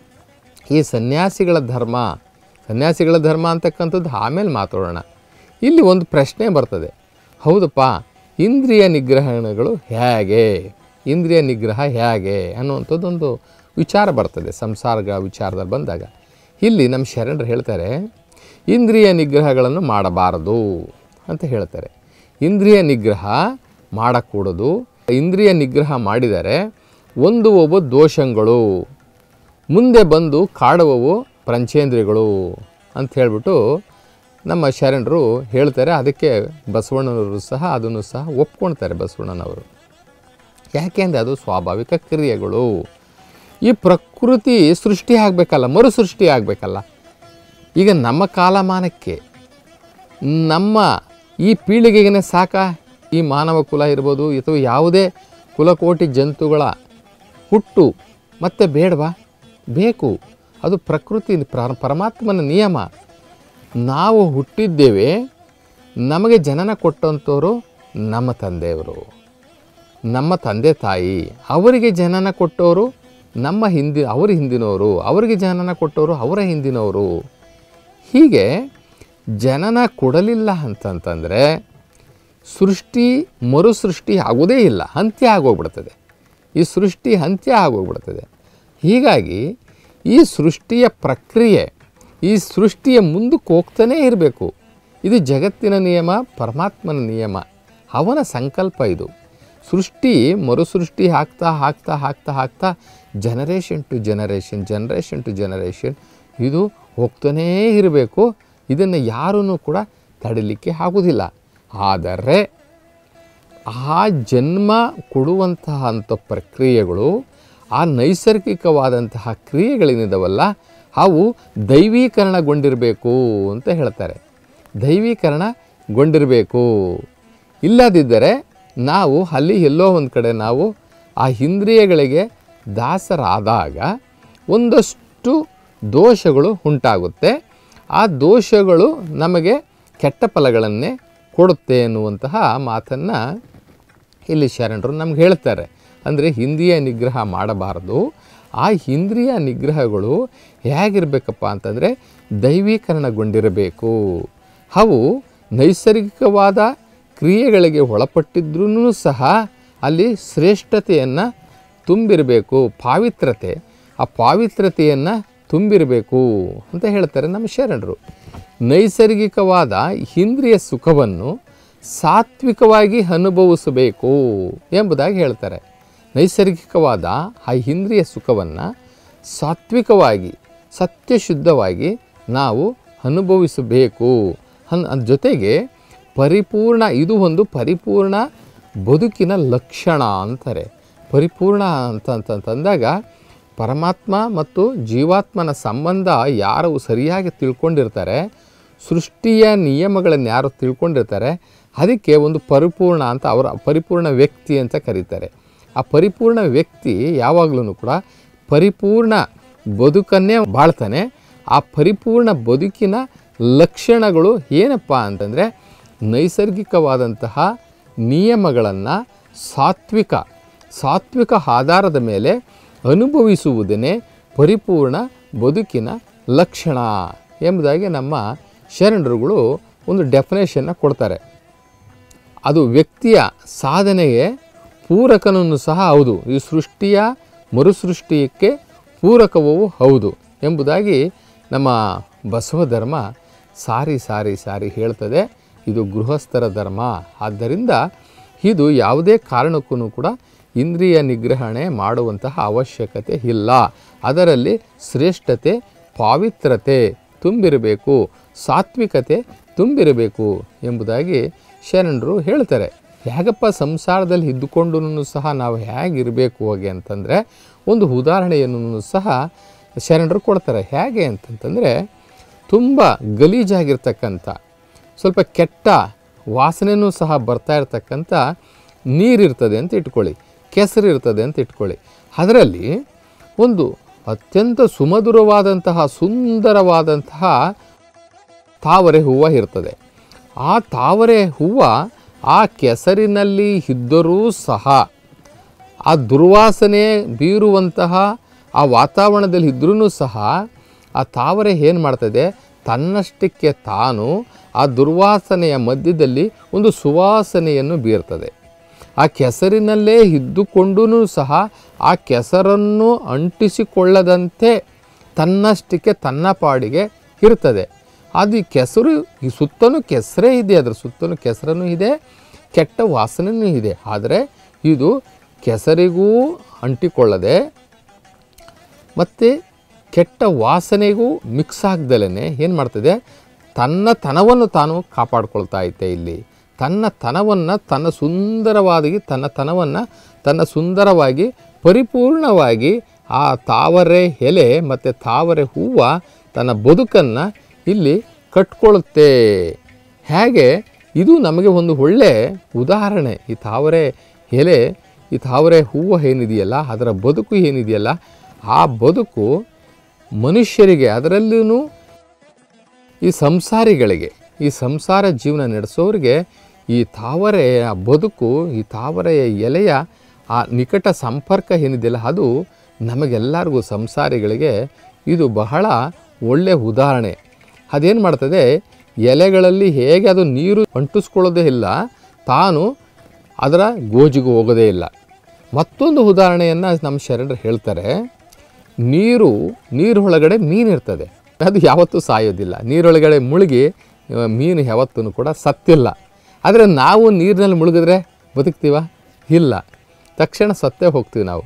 ಈ ಸನ್ಯಾಸಿಗಳ ಧರ್ಮ ಸನ್ಯಾಸಿಗಳ ಧರ್ಮ ಅಂತಕ್ಕಂಥದ್ದು ಆಮೇಲೆ ಮಾತಾಡೋಣ ಇಲ್ಲಿ ಒಂದು ಪ್ರಶ್ನೆ ಬರ್ತದೆ ಹೌದಪ್ಪ ಇಂದ್ರಿಯ ನಿಗ್ರಹಣಗಳು ಹೇಗೆ ಇಂದ್ರಿಯ ನಿಗ್ರಹ ಹೇಗೆ ಅನ್ನುವಂಥದ್ದೊಂದು ವಿಚಾರ ಬರ್ತದೆ ಸಂಸಾರ ವಿಚಾರದಲ್ಲಿ ಬಂದಾಗ ಇಲ್ಲಿ ನಮ್ಮ ಶರಣರು ಹೇಳ್ತಾರೆ ಇಂದ್ರಿಯ ನಿಗ್ರಹಗಳನ್ನು ಮಾಡಬಾರದು ಅಂತ ಹೇಳ್ತಾರೆ ಇಂದ್ರಿಯ ನಿಗ್ರಹ ಮಾಡಕೂಡದು ಇಂದ್ರಿಯ ನಿಗ್ರಹ ಮಾಡಿದರೆ ಒಂದು ಒಬ್ಬ ದೋಷಗಳು ಮುಂದೆ ಬಂದು ಕಾಡುವವು ಪಂಚೇಂದ್ರಿಯಗಳು ಅಂತ ಹೇಳ್ಬಿಟ್ಟು ನಮ್ಮ ಶರಣರು ಹೇಳ್ತಾರೆ ಅದಕ್ಕೆ ಬಸವಣ್ಣನವರು ಸಹ ಅದನ್ನು ಸಹ ಒಪ್ಕೊಳ್ತಾರೆ ಬಸವಣ್ಣನವರು ಯಾಕೆಂದರೆ ಅದು ಸ್ವಾಭಾವಿಕ ಕ್ರಿಯೆಗಳು ಈ ಪ್ರಕೃತಿ ಸೃಷ್ಟಿ ಆಗಬೇಕಲ್ಲ ಮರು ಸೃಷ್ಟಿ ಆಗಬೇಕಲ್ಲ ಈಗ ನಮ್ಮ ಕಾಲಮಾನಕ್ಕೆ ನಮ್ಮ ಈ ಪೀಳಿಗೆಗೆ ಸಾಕ ಈ ಮಾನವ ಕುಲ ಇರ್ಬೋದು ಅಥವಾ ಯಾವುದೇ ಕುಲಕೋಟಿ ಜಂತುಗಳ ಹುಟ್ಟು ಮತ್ತೆ ಬೇಡವಾ ಬೇಕು ಅದು ಪ್ರಕೃತಿ ಪ್ರ ಪರಮಾತ್ಮನ ನಿಯಮ ನಾವು ಹುಟ್ಟಿದ್ದೇವೆ ನಮಗೆ ಜನನ ಕೊಟ್ಟಂಥವರು ನಮ್ಮ ತಂದೆಯವರು ನಮ್ಮ ತಂದೆ ತಾಯಿ ಅವರಿಗೆ ಜನನ ಕೊಟ್ಟವರು ನಮ್ಮ ಹಿಂದಿ ಅವರ ಹಿಂದಿನವರು ಅವರಿಗೆ ಜನನ ಕೊಟ್ಟವರು ಅವರ ಹಿಂದಿನವರು ಹೀಗೆ ಜನನ ಕೊಡಲಿಲ್ಲ ಅಂತಂತಂದರೆ ಸೃಷ್ಟಿ ಮರು ಸೃಷ್ಟಿ ಆಗೋದೇ ಇಲ್ಲ ಅಂತ್ಯ ಆಗೋಗ್ಬಿಡ್ತದೆ ಈ ಸೃಷ್ಟಿ ಅಂತ್ಯ ಆಗೋಗ್ಬಿಡ್ತದೆ ಹೀಗಾಗಿ ಈ ಸೃಷ್ಟಿಯ ಪ್ರಕ್ರಿಯೆ ಈ ಸೃಷ್ಟಿಯ ಮುಂದಕ್ಕೆ ಹೋಗ್ತಾನೇ ಇರಬೇಕು ಇದು ಜಗತ್ತಿನ ನಿಯಮ ಪರಮಾತ್ಮನ ನಿಯಮ ಅವನ ಸಂಕಲ್ಪ ಇದು ಸೃಷ್ಟಿ ಮರುಸೃಷ್ಟಿ ಆಗ್ತಾ ಆಗ್ತಾ ಆಗ್ತಾ ಆಗ್ತಾ generation to generation generation to generation ಇದು ಹೋಗ್ತಾನೇ ಇರಬೇಕು ಇದನ್ನು ಯಾರೂ ಕೂಡ ತಡಿಲಿಕ್ಕೆ ಆಗೋದಿಲ್ಲ ಆದರೆ ಆ ಜನ್ಮ ಕೊಡುವಂತಹ ಅಂಥ ಪ್ರಕ್ರಿಯೆಗಳು ಆ ನೈಸರ್ಗಿಕವಾದಂತಹ ಕ್ರಿಯೆಗಳೇನಿದಾವಲ್ಲ ಅವು ದೈವೀಕರಣಗೊಂಡಿರಬೇಕು ಅಂತ ಹೇಳ್ತಾರೆ ದೈವೀಕರಣಗೊಂಡಿರಬೇಕು ಇಲ್ಲದಿದ್ದರೆ ನಾವು ಅಲ್ಲಿ ಎಲ್ಲೋ ಒಂದು ಕಡೆ ನಾವು ಆ ಇಂದ್ರಿಯಗಳಿಗೆ ದಾಸರಾದಾಗ ಒಂದಷ್ಟು ದೋಷಗಳು ಉಂಟಾಗುತ್ತೆ ಆ ದೋಷಗಳು ನಮಗೆ ಕೆಟ್ಟ ಫಲಗಳನ್ನೇ ಕೊಡುತ್ತೆ ಎನ್ನುವಂತಹ ಮಾತನ್ನು ಇಲ್ಲಿ ಶರಣರು ನಮ್ಗೆ ಹೇಳ್ತಾರೆ ಅಂದರೆ ಇಂದ್ರಿಯ ನಿಗ್ರಹ ಮಾಡಬಾರದು ಆ ಇಂದ್ರಿಯ ನಿಗ್ರಹಗಳು ಹೇಗಿರಬೇಕಪ್ಪ ಅಂತಂದರೆ ದೈವೀಕರಣಗೊಂಡಿರಬೇಕು ಅವು ನೈಸರ್ಗಿಕವಾದ ಕ್ರಿಯೆಗಳಿಗೆ ಒಳಪಟ್ಟಿದ್ರೂ ಸಹ ಅಲ್ಲಿ ಶ್ರೇಷ್ಠತೆಯನ್ನು ತುಂಬಿರಬೇಕು ಪಾವಿತ್ರತೆ ಆ ಪಾವಿತ್ರತೆಯನ್ನು ತುಂಬಿರಬೇಕು ಅಂತ ಹೇಳ್ತಾರೆ ನಮ್ಮ ಶರಣರು ನೈಸರ್ಗಿಕವಾದ ಇಂದ್ರಿಯ ಸುಖವನ್ನು ಸಾತ್ವಿಕವಾಗಿ ಅನುಭವಿಸಬೇಕು ಎಂಬುದಾಗಿ ಹೇಳ್ತಾರೆ ನೈಸರ್ಗಿಕವಾದ ಆ ಇಂದ್ರಿಯ ಸುಖವನ್ನು ಸಾತ್ವಿಕವಾಗಿ ಸತ್ಯಶುದ್ಧವಾಗಿ ನಾವು ಅನುಭವಿಸಬೇಕು ಅನ್ ಅದ್ರ ಜೊತೆಗೆ ಪರಿಪೂರ್ಣ ಇದು ಒಂದು ಪರಿಪೂರ್ಣ ಬದುಕಿನ ಲಕ್ಷಣ ಅಂತಾರೆ ಪರಿಪೂರ್ಣ ಅಂತ ಅಂತಂದಾಗ ಪರಮಾತ್ಮ ಮತ್ತು ಜೀವಾತ್ಮನ ಸಂಬಂಧ ಯಾರು ಸರಿಯಾಗಿ ತಿಳ್ಕೊಂಡಿರ್ತಾರೆ ಸೃಷ್ಟಿಯ ನಿಯಮಗಳನ್ನು ಯಾರು ತಿಳ್ಕೊಂಡಿರ್ತಾರೆ ಅದಕ್ಕೆ ಒಂದು ಪರಿಪೂರ್ಣ ಅಂತ ಅವರ ಪರಿಪೂರ್ಣ ವ್ಯಕ್ತಿ ಅಂತ ಕರೀತಾರೆ ಆ ಪರಿಪೂರ್ಣ ವ್ಯಕ್ತಿ ಯಾವಾಗಲೂ ಕೂಡ ಪರಿಪೂರ್ಣ ಬದುಕನ್ನೇ ಬಾಳ್ತಾನೆ ಆ ಪರಿಪೂರ್ಣ ಬದುಕಿನ ಲಕ್ಷಣಗಳು ಏನಪ್ಪ ಅಂತಂದರೆ ನೈಸರ್ಗಿಕವಾದಂತಹ ನಿಯಮಗಳನ್ನು ಸಾತ್ವಿಕ ಸಾತ್ವಿಕ ಆಧಾರದ ಮೇಲೆ ಅನುಭವಿಸುವುದೇ ಪರಿಪೂರ್ಣ ಬದುಕಿನ ಲಕ್ಷಣ ಎಂಬುದಾಗಿ ನಮ್ಮ ಶರಣರುಗಳು ಒಂದು ಡೆಫಿನೇಷನ್ನ ಕೊಡ್ತಾರೆ ಅದು ವ್ಯಕ್ತಿಯ ಸಾಧನೆಗೆ ಪೂರಕನೂ ಸಹ ಹೌದು ಈ ಸೃಷ್ಟಿಯ ಮರುಸೃಷ್ಟಿಯಕ್ಕೆ ಪೂರಕವೂ ಹೌದು ಎಂಬುದಾಗಿ ನಮ್ಮ ಬಸವ ಧರ್ಮ ಸಾರಿ ಸಾರಿ ಸಾರಿ ಹೇಳ್ತದೆ ಇದು ಗೃಹಸ್ಥರ ಧರ್ಮ ಆದ್ದರಿಂದ ಇದು ಯಾವುದೇ ಕಾರಣಕ್ಕೂ ಕೂಡ ಇಂದ್ರಿಯ ನಿಗ್ರಹಣೆ ಮಾಡುವಂತಹ ಅವಶ್ಯಕತೆ ಇಲ್ಲ ಅದರಲ್ಲಿ ಶ್ರೇಷ್ಠತೆ ಪಾವಿತ್ರತೆ ತುಂಬಿರಬೇಕು ಸಾತ್ವಿಕತೆ ತುಂಬಿರಬೇಕು ಎಂಬುದಾಗಿ ಶರಣರು ಹೇಳ್ತಾರೆ ಹೇಗಪ್ಪ ಸಂಸಾರದಲ್ಲಿ ಇದ್ದುಕೊಂಡು ಸಹ ನಾವು ಹೇಗಿರಬೇಕು ಹೋಗಿ ಅಂತಂದರೆ ಒಂದು ಉದಾಹರಣೆಯನ್ನು ಸಹ ಶರಣರು ಕೊಡ್ತಾರೆ ಹೇಗೆ ಅಂತಂತಂದರೆ ತುಂಬ ಗಲೀಜಾಗಿರ್ತಕ್ಕಂಥ ಸ್ವಲ್ಪ ಕೆಟ್ಟ ವಾಸನೆಯೂ ಸಹ ಬರ್ತಾ ಇರ್ತಕ್ಕಂಥ ನೀರಿರ್ತದೆ ಅಂತ ಇಟ್ಕೊಳ್ಳಿ ಕೆಸರು ಇರ್ತದೆ ಅಂತ ಇಟ್ಕೊಳ್ಳಿ ಅದರಲ್ಲಿ ಒಂದು ಅತ್ಯಂತ ಸುಮಧುರವಾದಂತಹ ಸುಂದರವಾದಂತಹ ತಾವರೆ ಹೂವು ಇರ್ತದೆ ಆ ತಾವರೆ ಹೂವು ಆ ಕೆಸರಿನಲ್ಲಿ ಇದ್ದರೂ ಸಹ ಆ ದುರ್ವಾಸನೆ ಬೀರುವಂತಹ ಆ ವಾತಾವರಣದಲ್ಲಿ ಇದ್ರೂ ಸಹ ಆ ತಾವರೆ ಏನು ಮಾಡ್ತದೆ ತನ್ನಷ್ಟಕ್ಕೆ ತಾನು ಆ ದುರ್ವಾಸನೆಯ ಮಧ್ಯದಲ್ಲಿ ಒಂದು ಸುವಾಸನೆಯನ್ನು ಬೀರ್ತದೆ ಆ ಕೆಸರಿನಲ್ಲೇ ಇದ್ದುಕೊಂಡೂ ಸಹ ಆ ಕೆಸರನ್ನು ಅಂಟಿಸಿಕೊಳ್ಳದಂತೆ ತನ್ನಷ್ಟಕ್ಕೆ ತನ್ನ ಪಾಡಿಗೆ ಇರ್ತದೆ ಅದು ಈ ಕೆಸರು ಈ ಸುತ್ತಲೂ ಕೆಸರೇ ಇದೆ ಅದರ ಸುತ್ತಲೂ ಕೆಸರನ್ನು ಇದೆ ಕೆಟ್ಟ ವಾಸನೆಯೂ ಇದೆ ಆದರೆ ಇದು ಕೆಸರಿಗೂ ಅಂಟಿಕೊಳ್ಳದೆ ಮತ್ತು ಕೆಟ್ಟ ವಾಸನೆಗೂ ಮಿಕ್ಸ್ ಆಗ್ದಲೇ ಏನು ಮಾಡ್ತದೆ ತನ್ನ ತನವನ್ನು ತಾನು ಕಾಪಾಡ್ಕೊಳ್ತಾ ಐತೆ ಇಲ್ಲಿ ತನ್ನ ತನವನ್ನು ತನ್ನ ಸುಂದರವಾಗಿ ತನ್ನ ತನವನ್ನು ತನ್ನ ಸುಂದರವಾಗಿ ಪರಿಪೂರ್ಣವಾಗಿ ಆ ತಾವರೆ ಎಲೆ ಮತ್ತು ತಾವರೆ ಹೂವು ತನ್ನ ಬದುಕನ್ನು ಇಲ್ಲಿ ಕಟ್ಕೊಳ್ಳುತ್ತೆ ಹೇಗೆ ಇದು ನಮಗೆ ಒಂದು ಒಳ್ಳೆ ಉದಾಹರಣೆ ಈ ತಾವರೆ ಎಲೆ ಈ ತಾವರೆ ಹೂವು ಏನಿದೆಯಲ್ಲ ಅದರ ಬದುಕು ಏನಿದೆಯಲ್ಲ ಆ ಬದುಕು ಮನುಷ್ಯರಿಗೆ ಅದರಲ್ಲೂ ಈ ಸಂಸಾರಿಗಳಿಗೆ ಈ ಸಂಸಾರ ಜೀವನ ನಡೆಸೋರಿಗೆ ಈ ತಾವರೆಯ ಬದುಕು ಈ ತಾವರೆಯ ಎಲೆಯ ಆ ನಿಕಟ ಸಂಪರ್ಕ ಏನಿದೆಯಲ್ಲ ಅದು ನಮಗೆಲ್ಲರಿಗೂ ಸಂಸಾರಿಗಳಿಗೆ ಇದು ಬಹಳ ಒಳ್ಳೆಯ ಉದಾಹರಣೆ ಅದೇನು ಮಾಡ್ತದೆ ಎಲೆಗಳಲ್ಲಿ ಹೇಗೆ ಅದು ನೀರು ಅಂಟಿಸ್ಕೊಳ್ಳೋದೇ ಇಲ್ಲ ತಾನು ಅದರ ಗೋಜಿಗೂ ಹೋಗೋದೇ ಇಲ್ಲ ಮತ್ತೊಂದು ಉದಾಹರಣೆಯನ್ನು ನಮ್ಮ ಶರಣರು ಹೇಳ್ತಾರೆ ನೀರು ನೀರೊಳಗಡೆ ಮೀನಿರ್ತದೆ ಅದು ಯಾವತ್ತೂ ಸಾಯೋದಿಲ್ಲ ನೀರೊಳಗಡೆ ಮುಳುಗಿ ಆ, ಮೀನು ಯಾವತ್ತೂ ಕೂಡ ಸತ್ತಿಲ್ಲ ಆದರೆ ನಾವು ನೀರಿನಲ್ಲಿ ಮುಳುಗಿದ್ರೆ ಬದುಕ್ತೀವ ಇಲ್ಲ ತಕ್ಷಣ ಸತ್ತೇ ಹೋಗ್ತೀವಿ ನಾವು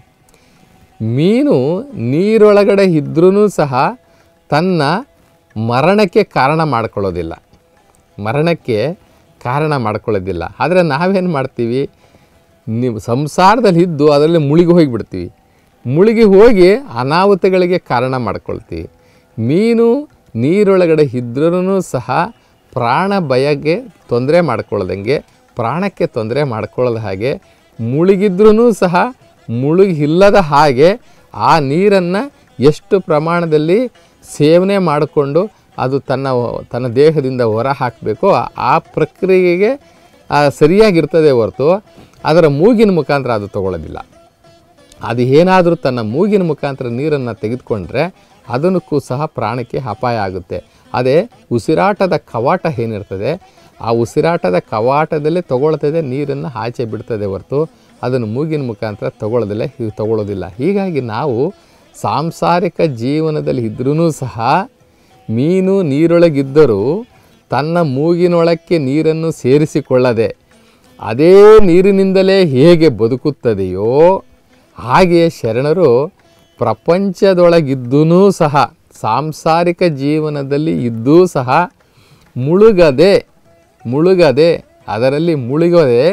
ಮೀನು ನೀರೊಳಗಡೆ ಇದ್ರೂ ಸಹ ತನ್ನ ಮರಣಕ್ಕೆ ಕಾರಣ ಮಾಡ್ಕೊಳ್ಳೋದಿಲ್ಲ ಮರಣಕ್ಕೆ ಕಾರಣ ಮಾಡ್ಕೊಳ್ಳೋದಿಲ್ಲ ಆದರೆ ನಾವೇನು ಮಾಡ್ತೀವಿ ನೀವು ಸಂಸಾರದಲ್ಲಿ ಇದ್ದು ಅದರಲ್ಲಿ ಮುಳುಗಿ ಹೋಗಿಬಿಡ್ತೀವಿ ಮುಳುಗಿ ಹೋಗಿ ಅನಾಹುತಗಳಿಗೆ ಕಾರಣ ಮಾಡ್ಕೊಳ್ತೀವಿ ಮೀನು ನೀರೊಳಗಡೆ ಇದ್ರೂ ಸಹ ಪ್ರಾಣ ಭಯಕ್ಕೆ ತೊಂದರೆ ಮಾಡ್ಕೊಳ್ಳೋದಂಗೆ ಪ್ರಾಣಕ್ಕೆ ತೊಂದರೆ ಮಾಡ್ಕೊಳ್ಳೋದ ಹಾಗೆ ಮುಳುಗಿದ್ರೂ ಸಹ ಮುಳುಗಿಲ್ಲದ ಹಾಗೆ ಆ ನೀರನ್ನು ಎಷ್ಟು ಪ್ರಮಾಣದಲ್ಲಿ ಸೇವನೆ ಮಾಡಿಕೊಂಡು ಅದು ತನ್ನ ತನ್ನ ದೇಹದಿಂದ ಹೊರ ಹಾಕಬೇಕೋ ಆ ಪ್ರಕ್ರಿಯೆಗೆ ಆ, ಸರಿಯಾಗಿರ್ತದೆ ಹೊರತು ಅದರ ಮೂಗಿನ ಮುಖಾಂತರ ಅದು ತಗೊಳ್ಳೋದಿಲ್ಲ ಅದು ಏನಾದರೂ ತನ್ನ ಮೂಗಿನ ಮುಖಾಂತರ ನೀರನ್ನು ತೆಗೆದುಕೊಂಡ್ರೆ ಅದಕ್ಕೂ ಸಹ ಪ್ರಾಣಕ್ಕೆ ಅಪಾಯ ಆಗುತ್ತೆ ಅದೇ ಉಸಿರಾಟದ ಕವಾಟ ಏನಿರ್ತದೆ ಆ ಉಸಿರಾಟದ ಕವಾಟದಲ್ಲೇ ತಗೊಳ್ತದೆ ನೀರನ್ನು ಆಚೆ ಬಿಡ್ತದೆ ಹೊರತು ಅದನ್ನು ಮೂಗಿನ ಮುಖಾಂತರ ತಗೊಳ್ಳೋದಿಲ್ಲ ಇದು ತಗೊಳ್ಳೋದಿಲ್ಲ ಹೀಗಾಗಿ ನಾವು ಸಾಂಸಾರಿಕ ಜೀವನದಲ್ಲಿ ಇದ್ರೂ ಸಹ ಮೀನು ನೀರೊಳಗಿದ್ದರೂ ತನ್ನ ಮೂಗಿನೊಳಕ್ಕೆ ನೀರನ್ನು ಸೇರಿಸಿಕೊಳ್ಳದೆ ಅದೇ ನೀರಿನಿಂದಲೇ ಹೇಗೆ ಬದುಕುತ್ತದೆಯೋ ಹಾಗೆಯೇ ಶರಣರು ಪ್ರಪಂಚದೊಳಗಿದ್ದೂ ಸಹ ಸಾಂಸಾರಿಕ ಜೀವನದಲ್ಲಿ ಇದ್ದೂ ಸಹ ಮುಳುಗದೆ ಮುಳುಗದೆ ಅದರಲ್ಲಿ ಮುಳುಗದೆ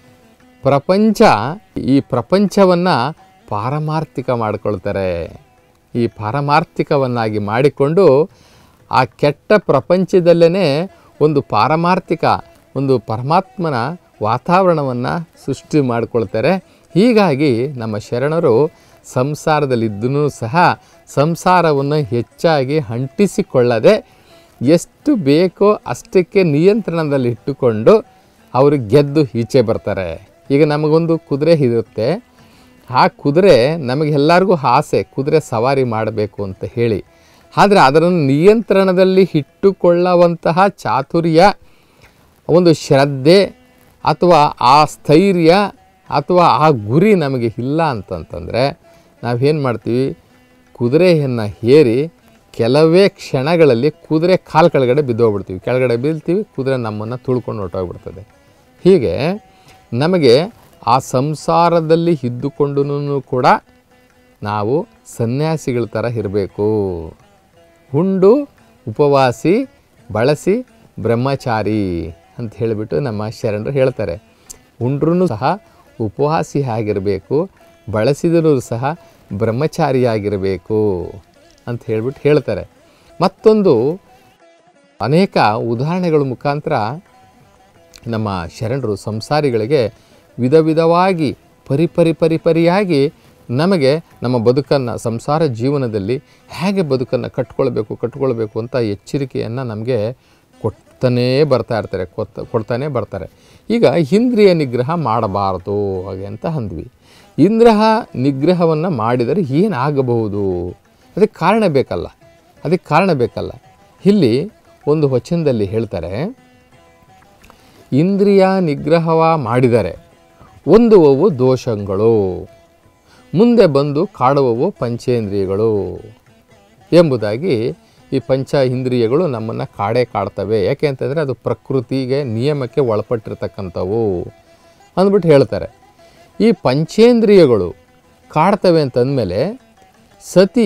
ಪ್ರಪಂಚ ಈ ಪ್ರಪಂಚವನ್ನು ಪಾರಮಾರ್ಥಿಕ ಮಾಡಿಕೊಳ್ತಾರೆ ಈ ಪಾರಮಾರ್ಥಿಕವನ್ನಾಗಿ ಮಾಡಿಕೊಂಡು ಆ ಕೆಟ್ಟ ಪ್ರಪಂಚದಲ್ಲೇ ಒಂದು ಪಾರಮಾರ್ಥಿಕ ಒಂದು ಪರಮಾತ್ಮನ ವಾತಾವರಣವನ್ನು ಸೃಷ್ಟಿ ಮಾಡಿಕೊಳ್ತಾರೆ ಹೀಗಾಗಿ ನಮ್ಮ ಶರಣರು ಸಂಸಾರದಲ್ಲಿದ್ದೂ ಸಹ ಸಂಸಾರವನ್ನು ಹೆಚ್ಚಾಗಿ ಅಂಟಿಸಿಕೊಳ್ಳದೆ ಎಷ್ಟು ಬೇಕೋ ಅಷ್ಟಕ್ಕೆ ನಿಯಂತ್ರಣದಲ್ಲಿ ಇಟ್ಟುಕೊಂಡು ಅವರು ಗೆದ್ದು ಈಚೆ ಬರ್ತಾರೆ ಈಗ ನಮಗೊಂದು ಕುದುರೆ ಇರುತ್ತೆ ಆ ಕುದುರೆ ನಮಗೆಲ್ಲರಿಗೂ ಆಸೆ ಕುದುರೆ ಸವಾರಿ ಮಾಡಬೇಕು ಅಂತ ಹೇಳಿ ಆದರೆ ಅದನ್ನು ನಿಯಂತ್ರಣದಲ್ಲಿ ಇಟ್ಟುಕೊಳ್ಳುವಂತಹ ಚಾತುರ್ಯ ಒಂದು ಶ್ರದ್ಧೆ ಅಥವಾ ಆ ಸ್ಥೈರ್ಯ ಅಥವಾ ಆ ಗುರಿ ನಮಗೆ ಇಲ್ಲ ಅಂತಂತಂದರೆ ನಾವೇನು ಮಾಡ್ತೀವಿ ಕುದುರೆಯನ್ನು ಏರಿ ಕೆಲವೇ ಕ್ಷಣಗಳಲ್ಲಿ ಕುದುರೆ ಕಾಲು ಕೆಳಗಡೆ ಬಿದ್ದೋಗ್ಬಿಡ್ತೀವಿ ಕೆಳಗಡೆ ಬೀಳ್ತೀವಿ ಕುದುರೆ ನಮ್ಮನ್ನು ತುಳ್ಕೊಂಡು ಹೊರಟೋಗ್ಬಿಡ್ತದೆ ಹೀಗೆ ನಮಗೆ ಆ ಸಂಸಾರದಲ್ಲಿ ಇದ್ದುಕೊಂಡು ಕೂಡ ನಾವು ಸನ್ಯಾಸಿಗಳ ಥರ ಇರಬೇಕು ಉಂಡು ಉಪವಾಸಿ ಬಳಸಿ ಬ್ರಹ್ಮಚಾರಿ ಅಂತ ಹೇಳಿಬಿಟ್ಟು ನಮ್ಮ ಶರಣರು ಹೇಳ್ತಾರೆ ಉಂಡ್ರೂ ಸಹ ಉಪವಾಸಿ ಆಗಿರಬೇಕು ಬಳಸಿದರೂ ಸಹ ಬ್ರಹ್ಮಚಾರಿಯಾಗಿರಬೇಕು ಅಂತ ಹೇಳ್ಬಿಟ್ಟು ಹೇಳ್ತಾರೆ ಮತ್ತೊಂದು ಅನೇಕ ಉದಾಹರಣೆಗಳ ಮುಖಾಂತರ ನಮ್ಮ ಶರಣರು ಸಂಸಾರಿಗಳಿಗೆ ವಿಧ ವಿಧವಾಗಿ ಪರಿ ಪರಿ ಪರಿ ಪರಿಯಾಗಿ ನಮಗೆ ನಮ್ಮ ಬದುಕನ್ನು ಸಂಸಾರ ಜೀವನದಲ್ಲಿ ಹೇಗೆ ಬದುಕನ್ನು ಕಟ್ಕೊಳ್ಬೇಕು ಕಟ್ಕೊಳ್ಬೇಕು ಅಂತ ಎಚ್ಚರಿಕೆಯನ್ನು ನಮಗೆ ಕೊಡ್ತಾನೇ ಬರ್ತಾ ಇರ್ತಾರೆ ಕೊತ್ತ ಕೊಡ್ತಾನೆ ಬರ್ತಾರೆ ಈಗ ಇಂದ್ರಿಯ ನಿಗ್ರಹ ಮಾಡಬಾರದು ಹಾಗೆ ಅಂತ ಅಂದ್ವಿ ಇಂದ್ರಹ ನಿಗ್ರಹವನ್ನು ಮಾಡಿದರೆ ಏನಾಗಬಹುದು ಅದಕ್ಕೆ ಕಾರಣ ಬೇಕಲ್ಲ ಅದಕ್ಕೆ ಕಾರಣ ಬೇಕಲ್ಲ ಇಲ್ಲಿ ಒಂದು ವಚನದಲ್ಲಿ ಹೇಳ್ತಾರೆ ಇಂದ್ರಿಯ ನಿಗ್ರಹವ ಮಾಡಿದರೆ ಹೊಂದುವವು ದೋಷಗಳು ಮುಂದೆ ಬಂದು ಕಾಡುವವು ಪಂಚೇಂದ್ರಿಯಗಳು ಎಂಬುದಾಗಿ ಈ ಪಂಚ ಇಂದ್ರಿಯಗಳು ನಮ್ಮನ್ನು ಕಾಡೇ ಕಾಡ್ತವೆ ಯಾಕೆ ಅಂತಂದರೆ ಅದು ಪ್ರಕೃತಿಗೆ ನಿಯಮಕ್ಕೆ ಒಳಪಟ್ಟಿರ್ತಕ್ಕಂಥವು ಅಂದ್ಬಿಟ್ಟು ಹೇಳ್ತಾರೆ ಈ ಪಂಚೇಂದ್ರಿಯಗಳು ಕಾಡ್ತವೆ ಅಂತಂದಮೇಲೆ ಸತಿ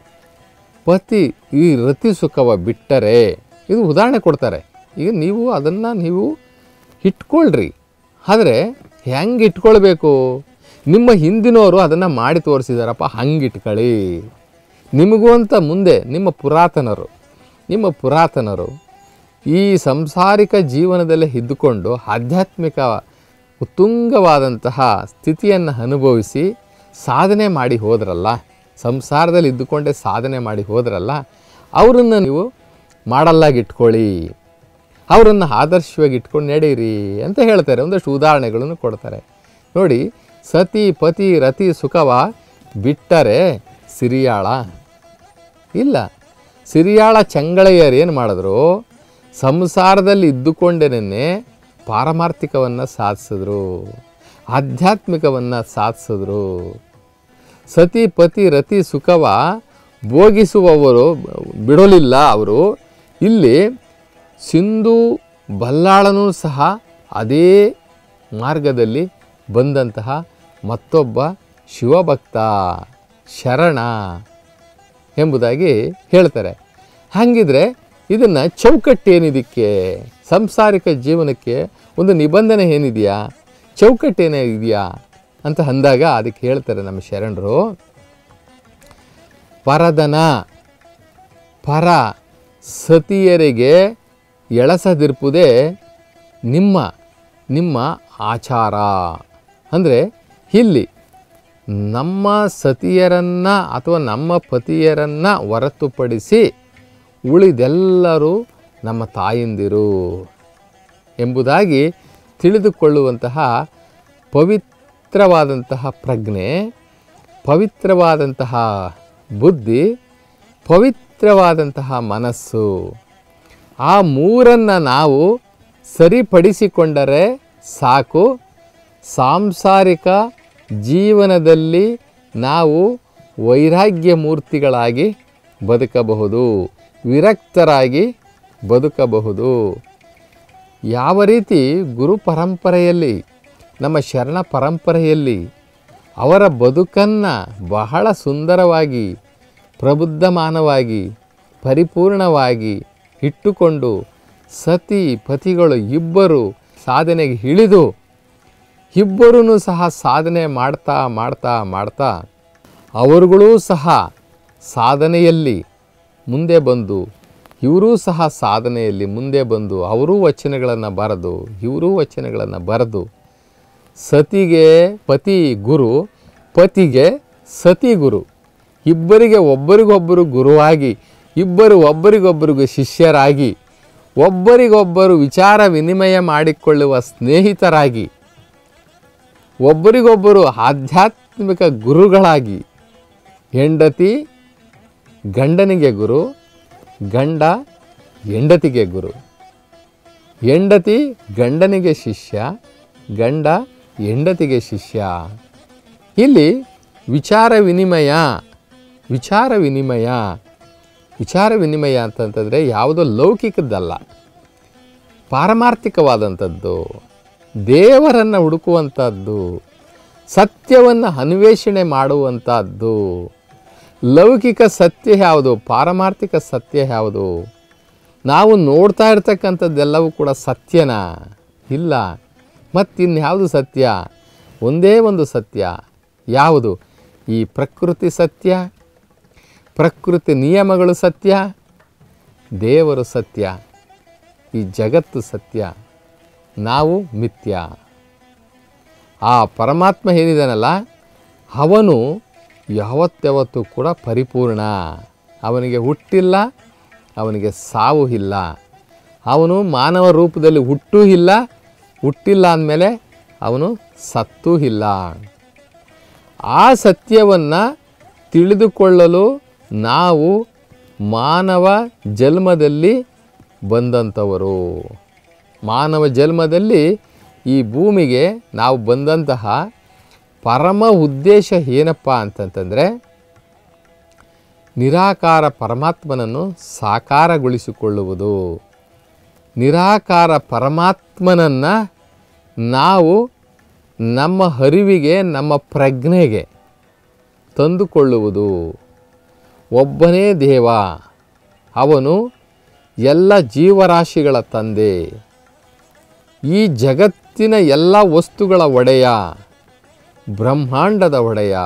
ಪತಿ ಈ ರತಿ ಸುಖವ ಬಿಟ್ಟರೆ ಇದು ಉದಾಹರಣೆ ಕೊಡ್ತಾರೆ ಈಗ ನೀವು ಅದನ್ನು ನೀವು ಇಟ್ಕೊಳ್ರಿ ಆದರೆ ಹೆಂಗೆ ಇಟ್ಕೊಳ್ಬೇಕು ನಿಮ್ಮ ಹಿಂದಿನವರು ಅದನ್ನು ಮಾಡಿ ತೋರಿಸಿದಾರಪ್ಪ ಹಂಗೆ ಇಟ್ಕೊಳ್ಳಿ ನಿಮಗೂ ಅಂತ ಮುಂದೆ ನಿಮ್ಮ ಪುರಾತನರು ನಿಮ್ಮ ಪುರಾತನರು ಈ ಸಂಸಾರಿಕ ಜೀವನದಲ್ಲೇ ಇದ್ದುಕೊಂಡು ಆಧ್ಯಾತ್ಮಿಕ ಉತ್ತುಂಗವಾದಂತಹ ಸ್ಥಿತಿಯನ್ನು ಅನುಭವಿಸಿ ಸಾಧನೆ ಮಾಡಿ ಹೋದ್ರಲ್ಲ ಸಂಸಾರದಲ್ಲಿ ಇದ್ದುಕೊಂಡೇ ಸಾಧನೆ ಮಾಡಿ ಹೋದ್ರಲ್ಲ ಅವರನ್ನು ನೀವು ಮಾಡಲ್ಲಾಗಿ ಇಟ್ಕೊಳ್ಳಿ ಅವರನ್ನು ಆದರ್ಶವಾಗಿ ಇಟ್ಕೊಂಡು ನಡೀರಿ ಅಂತ ಹೇಳ್ತಾರೆ ಒಂದಷ್ಟು ಉದಾಹರಣೆಗಳನ್ನು ಕೊಡ್ತಾರೆ ನೋಡಿ ಸತಿ ಪತಿ ರತಿ ಸುಖವ ಬಿಟ್ಟರೆ ಸಿರಿಯಾಳ ಇಲ್ಲ ಸಿರಿಯಾಳ ಚಂಗಳೆಯರು ಏನು ಮಾಡಿದ್ರು ಸಂಸಾರದಲ್ಲಿ ಇದ್ದುಕೊಂಡೇನೆ ಪಾರಮಾರ್ಥಿಕವನ್ನು ಸಾಧಿಸಿದ್ರು ಆಧ್ಯಾತ್ಮಿಕವನ್ನು ಸಾಧಿಸಿದ್ರು ಸತಿ ಪತಿ ರತಿ ಸುಖವ ಭೋಗಿಸುವವರು ಬಿಡಲಿಲ್ಲ ಅವರು ಇಲ್ಲಿ ಸಿಂಧು ಬಲ್ಲಾಳನೂ ಸಹ ಅದೇ ಮಾರ್ಗದಲ್ಲಿ ಬಂದಂತಹ ಮತ್ತೊಬ್ಬ ಶಿವಭಕ್ತ ಶರಣ ಎಂಬುದಾಗಿ ಹೇಳ್ತಾರೆ ಹಾಗಿದ್ರೆ ಇದನ್ನು ಚೌಕಟ್ಟೇನಿದಕ್ಕೆ ಸಂಸಾರಿಕ ಜೀವನಕ್ಕೆ ಒಂದು ನಿಬಂಧನೆ ಏನಿದೆಯಾ ಚೌಕಟ್ಟೇನೇ ಇದೆಯಾ ಅಂತ ಅಂದಾಗ ಅದಕ್ಕೆ ಹೇಳ್ತಾರೆ ನಮ್ಮ ಶರಣರು ಪರದನ ಪರ ಸತಿಯರಿಗೆ ಎಳಸದಿರ್ಪುದೇ ನಿಮ್ಮ ನಿಮ್ಮ ಆಚಾರ ಅಂದರೆ ಇಲ್ಲಿ ನಮ್ಮ ಸತಿಯರನ್ನು ಅಥವಾ ನಮ್ಮ ಪತಿಯರನ್ನು ಹೊರತುಪಡಿಸಿ ಉಳಿದೆಲ್ಲರೂ ನಮ್ಮ ತಾಯಂದಿರು ಎಂಬುದಾಗಿ ತಿಳಿದುಕೊಳ್ಳುವಂತಹ ಪವಿತ್ರವಾದಂತಹ ಪ್ರಜ್ಞೆ ಪವಿತ್ರವಾದಂತಹ ಬುದ್ಧಿ ಪವಿತ್ರವಾದಂತಹ ಮನಸ್ಸು ಆ ಮೂರನ್ನು ನಾವು ಸರಿಪಡಿಸಿಕೊಂಡರೆ ಸಾಕು ಸಾಂಸಾರಿಕ ಜೀವನದಲ್ಲಿ ನಾವು ವೈರಾಗ್ಯ ಮೂರ್ತಿಗಳಾಗಿ ಬದುಕಬಹುದು ವಿರಕ್ತರಾಗಿ ಬದುಕಬಹುದು ಯಾವ ರೀತಿ ಗುರು ಪರಂಪರೆಯಲ್ಲಿ ನಮ್ಮ ಶರಣ ಪರಂಪರೆಯಲ್ಲಿ ಅವರ ಬದುಕನ್ನು ಬಹಳ ಸುಂದರವಾಗಿ ಪ್ರಬುದ್ಧಮಾನವಾಗಿ ಪರಿಪೂರ್ಣವಾಗಿ ಇಟ್ಟುಕೊಂಡು ಸತಿ ಪತಿಗಳು ಇಬ್ಬರು ಸಾಧನೆಗೆ ಇಳಿದು ಇಬ್ಬರೂ ಸಹ ಸಾಧನೆ ಮಾಡ್ತಾ ಮಾಡ್ತಾ ಮಾಡ್ತಾ ಅವರುಗಳೂ ಸಹ ಸಾಧನೆಯಲ್ಲಿ ಮುಂದೆ ಬಂದು ಇವರೂ ಸಹ ಸಾಧನೆಯಲ್ಲಿ ಮುಂದೆ ಬಂದು ಅವರೂ ವಚನಗಳನ್ನು ಬರೆದು ಇವರೂ ವಚನಗಳನ್ನು ಬರೆದು ಸತಿಗೆ ಪತಿ ಗುರು ಪತಿಗೆ ಸತಿ ಗುರು ಇಬ್ಬರಿಗೆ ಒಬ್ಬರಿಗೊಬ್ಬರು ಗುರುವಾಗಿ ಇಬ್ಬರು ಒಬ್ಬರಿಗೊಬ್ಬರಿಗೂ ಶಿಷ್ಯರಾಗಿ ಒಬ್ಬರಿಗೊಬ್ಬರು ವಿಚಾರ ವಿನಿಮಯ ಮಾಡಿಕೊಳ್ಳುವ ಸ್ನೇಹಿತರಾಗಿ ಒಬ್ಬರಿಗೊಬ್ಬರು ಆಧ್ಯಾತ್ಮಿಕ ಗುರುಗಳಾಗಿ ಹೆಂಡತಿ ಗಂಡನಿಗೆ ಗುರು ಗಂಡ ಹೆಂಡತಿಗೆ ಗುರು ಹೆಂಡತಿ ಗಂಡನಿಗೆ ಶಿಷ್ಯ ಗಂಡ ಹೆಂಡತಿಗೆ ಶಿಷ್ಯ ಇಲ್ಲಿ ವಿಚಾರ ವಿನಿಮಯ ವಿಚಾರ ವಿನಿಮಯ ವಿಚಾರ ವಿನಿಮಯ ಅಂತಂತಂದರೆ ಯಾವುದೋ ಲೌಕಿಕದ್ದಲ್ಲ ಪಾರಮಾರ್ಥಿಕವಾದಂಥದ್ದು ದೇವರನ್ನು ಹುಡುಕುವಂಥದ್ದು ಸತ್ಯವನ್ನು ಅನ್ವೇಷಣೆ ಮಾಡುವಂಥದ್ದು ಲೌಕಿಕ ಸತ್ಯ ಯಾವುದು ಪಾರಮಾರ್ಥಿಕ ಸತ್ಯ ಯಾವುದು ನಾವು ನೋಡ್ತಾ ಇರ್ತಕ್ಕಂಥದ್ದೆಲ್ಲವೂ ಕೂಡ ಸತ್ಯನಾ ಇಲ್ಲ ಮತ್ತಿನ್ಯಾವುದು ಸತ್ಯ ಒಂದೇ ಒಂದು ಸತ್ಯ ಯಾವುದು ಈ ಪ್ರಕೃತಿ ಸತ್ಯ ಪ್ರಕೃತಿ ನಿಯಮಗಳು ಸತ್ಯ ದೇವರು ಸತ್ಯ ಈ ಜಗತ್ತು ಸತ್ಯ ನಾವು ಮಿಥ್ಯ ಆ ಪರಮಾತ್ಮ ಏನಿದಾನಲ್ಲ ಅವನು ಯಾವತ್ಯಾವತ್ತೂ ಕೂಡ ಪರಿಪೂರ್ಣ ಅವನಿಗೆ ಹುಟ್ಟಿಲ್ಲ ಅವನಿಗೆ ಸಾವು ಇಲ್ಲ ಅವನು ಮಾನವ ರೂಪದಲ್ಲಿ ಹುಟ್ಟೂ ಇಲ್ಲ ಹುಟ್ಟಿಲ್ಲ ಅಂದಮೇಲೆ ಅವನು ಸತ್ತೂ ಇಲ್ಲ ಆ ಸತ್ಯವನ್ನು ತಿಳಿದುಕೊಳ್ಳಲು ನಾವು ಮಾನವ ಜನ್ಮದಲ್ಲಿ ಬಂದಂಥವರು ಮಾನವ ಜನ್ಮದಲ್ಲಿ ಈ ಭೂಮಿಗೆ ನಾವು ಬಂದಂತಹ ಪರಮ ಉದ್ದೇಶ ಏನಪ್ಪ ಅಂತಂತಂದರೆ ನಿರಾಕಾರ ಪರಮಾತ್ಮನನ್ನು ಸಾಕಾರಗೊಳಿಸಿಕೊಳ್ಳುವುದು ನಿರಾಕಾರ ಪರಮಾತ್ಮನನ್ನು ನಾವು ನಮ್ಮ ಅರಿವಿಗೆ ನಮ್ಮ ಪ್ರಜ್ಞೆಗೆ ತಂದುಕೊಳ್ಳುವುದು ಒಬ್ಬನೇ ದೇವ ಅವನು ಎಲ್ಲ ಜೀವರಾಶಿಗಳ ತಂದೆ ಈ ಜಗತ್ತಿನ ಎಲ್ಲ ವಸ್ತುಗಳ ಒಡೆಯ ಬ್ರಹ್ಮಾಂಡದ ಒಡೆಯ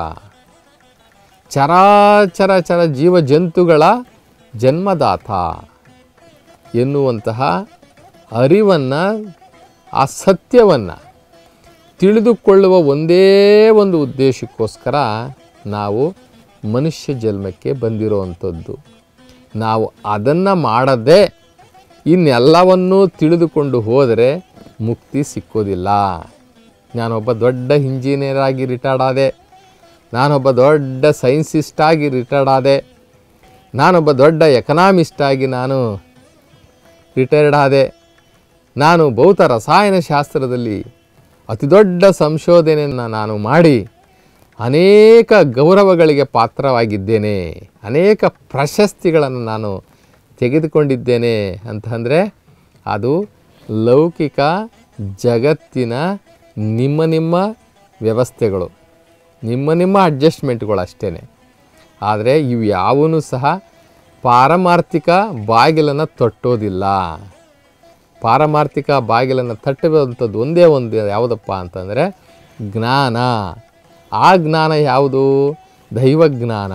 ಚರಾಚರ ಚರ ಜೀವ ಜಂತುಗಳ ಜನ್ಮದಾತ ಎನ್ನುವಂತಹ ಅರಿವನ್ನು ಆ ಸತ್ಯವನ್ನು ತಿಳಿದುಕೊಳ್ಳುವ ಒಂದೇ ಒಂದು ಉದ್ದೇಶಕ್ಕೋಸ್ಕರ ನಾವು ಮನುಷ್ಯ ಜನ್ಮಕ್ಕೆ ಬಂದಿರುವಂಥದ್ದು ನಾವು ಅದನ್ನು ಮಾಡದೆ ಇನ್ನೆಲ್ಲವನ್ನೂ ತಿಳಿದುಕೊಂಡು ಹೋದರೆ ಮುಕ್ತಿ ಸಿಕ್ಕೋದಿಲ್ಲ ನಾನೊಬ್ಬ ದೊಡ್ಡ ಇಂಜಿನಿಯರ್ ಆಗಿ ರಿಟೈರ್ಡ್ ಆದೆ ನಾನೊಬ್ಬ ದೊಡ್ಡ ಸೈನ್ಸಿಸ್ಟ್ ಆಗಿ ರಿಟೈರ್ಡ್ ಆದೆ ನಾನೊಬ್ಬ ದೊಡ್ಡ ಎಕನಾಮಿಸ್ಟ್ ಆಗಿ ನಾನು ರಿಟೈರ್ಡ್ ಆದೆ ನಾನು ಭೌತ ರಸಾಯನಶಾಸ್ತ್ರದಲ್ಲಿ ಅತಿ ದೊಡ್ಡ ಸಂಶೋಧನೆಯನ್ನು ನಾನು ಮಾಡಿ ಅನೇಕ ಗೌರವಗಳಿಗೆ ಪಾತ್ರವಾಗಿದ್ದೇನೆ ಅನೇಕ ಪ್ರಶಸ್ತಿಗಳನ್ನು ನಾನು ತೆಗೆದುಕೊಂಡಿದ್ದೇನೆ ಅಂತಂದರೆ ಅದು ಲೌಕಿಕ ಜಗತ್ತಿನ ನಿಮ್ಮ ನಿಮ್ಮ ವ್ಯವಸ್ಥೆಗಳು ನಿಮ್ಮ ನಿಮ್ಮ ಅಡ್ಜಸ್ಟ್ಮೆಂಟ್ಗಳು ಅಷ್ಟೇ ಆದರೆ ಇವು ಯಾವೂ ಸಹ ಪಾರಮಾರ್ಥಿಕ ಬಾಗಿಲನ್ನು ತಟ್ಟೋದಿಲ್ಲ ಪಾರಮಾರ್ಥಿಕ ಬಾಗಿಲನ್ನು ತಟ್ಟುವಂಥದ್ದು ಒಂದೇ ಒಂದು ಯಾವುದಪ್ಪ ಅಂತಂದರೆ ಜ್ಞಾನ ಆ ಜ್ಞಾನ ಯಾವುದು ದೈವಜ್ಞಾನ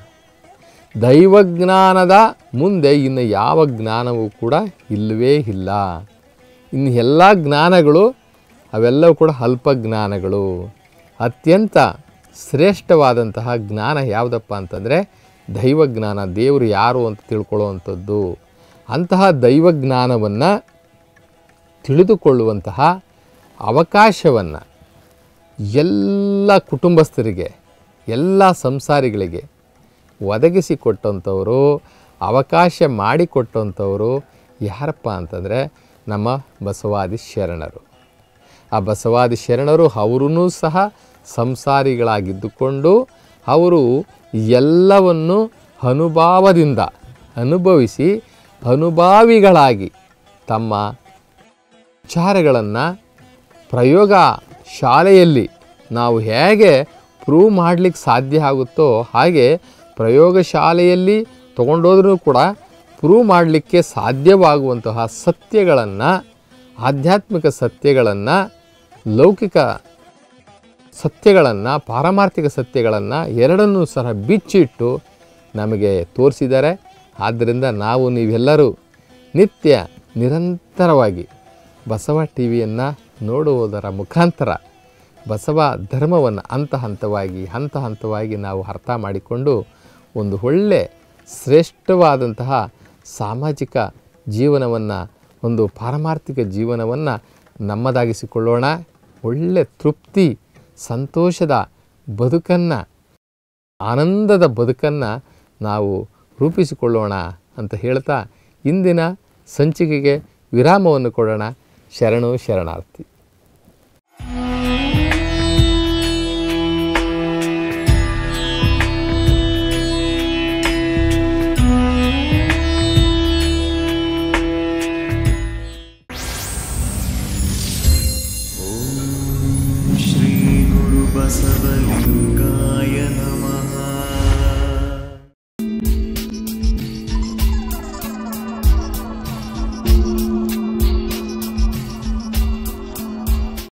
ದೈವಜ್ಞಾನದ ಮುಂದೆ ಇನ್ನು ಯಾವ ಜ್ಞಾನವೂ ಕೂಡ ಇಲ್ಲವೇ ಇಲ್ಲ ಇನ್ನು ಎಲ್ಲ ಜ್ಞಾನಗಳು ಅವೆಲ್ಲವೂ ಕೂಡ ಅಲ್ಪ ಜ್ಞಾನಗಳು ಅತ್ಯಂತ ಶ್ರೇಷ್ಠವಾದಂತಹ ಜ್ಞಾನ ಯಾವುದಪ್ಪ ಅಂತಂದರೆ ದೈವಜ್ಞಾನ ದೇವರು ಯಾರು ಅಂತ ತಿಳ್ಕೊಳ್ಳುವಂಥದ್ದು ಅಂತಹ ದೈವಜ್ಞಾನವನ್ನು ತಿಳಿದುಕೊಳ್ಳುವಂತಹ ಅವಕಾಶವನ್ನು ಎಲ್ಲ ಕುಟುಂಬಸ್ಥರಿಗೆ ಎಲ್ಲ ಸಂಸಾರಿಗಳಿಗೆ ಒದಗಿಸಿಕೊಟ್ಟಂಥವರು ಅವಕಾಶ ಮಾಡಿಕೊಟ್ಟಂಥವರು ಯಾರಪ್ಪ ಅಂತಂದರೆ ನಮ್ಮ ಬಸವಾದಿ ಶರಣರು ಆ ಬಸವಾದಿ ಶರಣರು ಅವರೂ ಸಹ ಸಂಸಾರಿಗಳಾಗಿದ್ದುಕೊಂಡು ಅವರು ಎಲ್ಲವನ್ನು ಅನುಭವದಿಂದ ಅನುಭವಿಸಿ ಅನುಭಾವಿಗಳಾಗಿ ತಮ್ಮ ವಿಚಾರಗಳನ್ನು ಪ್ರಯೋಗ ಶಾಲೆಯಲ್ಲಿ ನಾವು ಹೇಗೆ ಪ್ರೂವ್ ಮಾಡಲಿಕ್ಕೆ ಸಾಧ್ಯ ಆಗುತ್ತೋ ಹಾಗೆ ಪ್ರಯೋಗಶಾಲೆಯಲ್ಲಿ ತೊಗೊಂಡೋದ್ರೂ ಕೂಡ ಪ್ರೂವ್ ಮಾಡಲಿಕ್ಕೆ ಸಾಧ್ಯವಾಗುವಂತಹ ಸತ್ಯಗಳನ್ನು ಆಧ್ಯಾತ್ಮಿಕ ಸತ್ಯಗಳನ್ನು ಲೌಕಿಕ ಸತ್ಯಗಳನ್ನು ಪಾರಮಾರ್ಥಿಕ ಸತ್ಯಗಳನ್ನು ಎರಡನ್ನೂ ಸಹ ಬಿಚ್ಚಿಟ್ಟು ನಮಗೆ ತೋರಿಸಿದ್ದಾರೆ ಆದ್ದರಿಂದ ನಾವು ನೀವೆಲ್ಲರೂ ನಿತ್ಯ ನಿರಂತರವಾಗಿ ಬಸವ ಟಿ ವಿಯನ್ನು ನೋಡುವುದರ ಮುಖಾಂತರ ಬಸವ ಧರ್ಮವನ್ನು ಹಂತ ಹಂತವಾಗಿ ಹಂತ ಹಂತವಾಗಿ ನಾವು ಅರ್ಥ ಮಾಡಿಕೊಂಡು ಒಂದು ಒಳ್ಳೆ ಶ್ರೇಷ್ಠವಾದಂತಹ ಸಾಮಾಜಿಕ ಜೀವನವನ್ನು ಒಂದು ಪಾರಮಾರ್ಥಿಕ ಜೀವನವನ್ನು ನಮ್ಮದಾಗಿಸಿಕೊಳ್ಳೋಣ ಒಳ್ಳೆ ತೃಪ್ತಿ ಸಂತೋಷದ ಬದುಕನ್ನು ಆನಂದದ ಬದುಕನ್ನು ನಾವು ರೂಪಿಸಿಕೊಳ್ಳೋಣ ಅಂತ ಹೇಳ್ತಾ ಇಂದಿನ ಸಂಚಿಕೆಗೆ ವಿರಾಮವನ್ನು ಕೊಡೋಣ ಶರಣು ಶರಣಾರ್ಥಿ